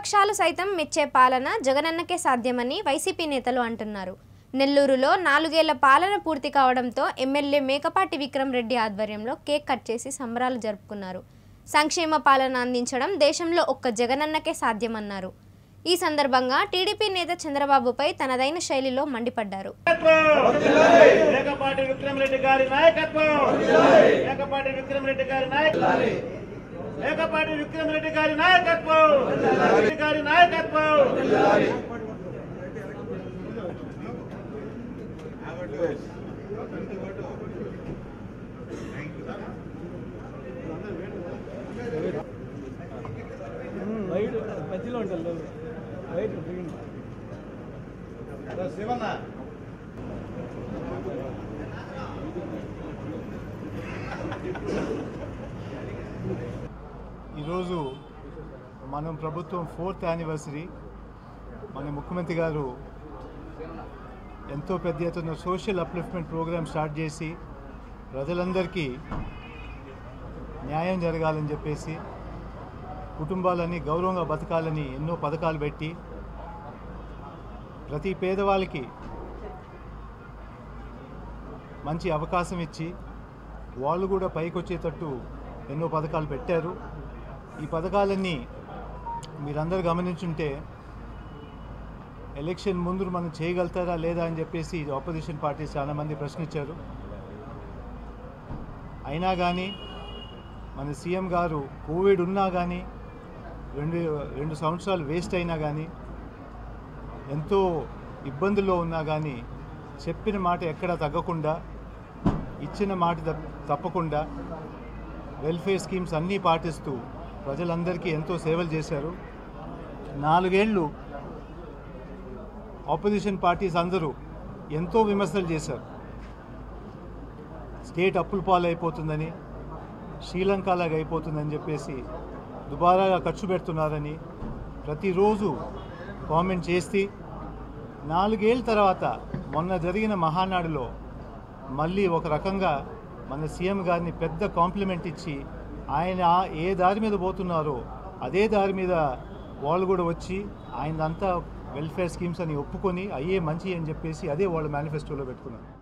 విపక్షాలు సైతం మెచ్చే పాలన జగనన్నకే సాధ్యమని వైసీపీ నేతలు అంటున్నారు నెల్లూరులో నాలుగేళ్ల పాలన పూర్తి కావడంతో ఎమ్మెల్యే మేకపాటి విక్రమ్ రెడ్డి ఆధ్వర్యంలో కేక్ కట్ చేసి సంబరాలు జరుపుకున్నారు సంక్షేమ పాలన అందించడం దేశంలో ఒక్క జగనన్నకే సాధ్యమన్నారు ఈ సందర్భంగా టీడీపీ నేత చంద్రబాబుపై తనదైన శైలిలో మండిపడ్డారు మేకపాటి విక్రమరెడ్డి గారి నాయకత్వం మేకపాటి విక్రమరెడ్డి గారి నాయకత్వం మేకపాటి విక్రమరెడ్డి గారి నాయకత్వం రెడ్డి గారి నాయకత్వం వైట్ మధ్యలో ఉంటుంది వైట్ శివన్న ఈరోజు మనం ప్రభుత్వం ఫోర్త్ యానివర్సరీ మన ముఖ్యమంత్రి గారు ఎంతో పెద్ద ఎత్తున సోషల్ అప్లిఫ్ట్మెంట్ ప్రోగ్రామ్ స్టార్ట్ చేసి ప్రజలందరికీ న్యాయం జరగాలని చెప్పేసి కుటుంబాలని గౌరవంగా బతకాలని ఎన్నో పథకాలు పెట్టి ప్రతి పేదవాళ్ళకి మంచి అవకాశం ఇచ్చి వాళ్ళు కూడా పైకి వచ్చేటట్టు ఎన్నో పథకాలు పెట్టారు ఈ పథకాలన్నీ మీరందరూ గమనించుంటే ఎలక్షన్ ముందు మనం చేయగలుగుతారా లేదా అని చెప్పేసి ఆపోజిషన్ పార్టీస్ చాలామంది ప్రశ్నించారు అయినా కానీ మన సీఎం గారు కోవిడ్ ఉన్నా కానీ రెండు రెండు సంవత్సరాలు వేస్ట్ అయినా కానీ ఎంతో ఇబ్బందుల్లో ఉన్నా కానీ చెప్పిన మాట ఎక్కడా తగ్గకుండా ఇచ్చిన మాట తప్- తప్పకుండా వెల్ఫేర్ స్కీమ్స్ అన్నీ పాటిస్తూ ప్రజలందరికీ ఎంతో సేవలు చేశారు నాలుగేళ్ళు ఆపోజిషన్ పార్టీస్ అందరూ ఎంతో విమర్శలు చేశారు స్టేట్ అప్పుల పాలు అయిపోతుందని శ్రీలంకలాగా అయిపోతుందని చెప్పేసి దుబారాగా ఖర్చు పెడుతున్నారని ప్రతిరోజు కామెంట్ చేసి నాలుగేళ్ళ తర్వాత మొన్న జరిగిన మహానాడులో మళ్ళీ ఒక రకంగా మన సీఎం గారిని పెద్ద కాంప్లిమెంట్ ఇచ్చి ఆయన ఏ దారి మీద పోతున్నారో అదే దారి మీద వాళ్ళు కూడా వచ్చి ఆయనంతా వెల్ఫేర్ స్కీమ్స్ అని ఒప్పుకొని అయ్యే మంచి అని చెప్పేసి అదే వాళ్ళు మేనిఫెస్టోలో పెట్టుకున్నారు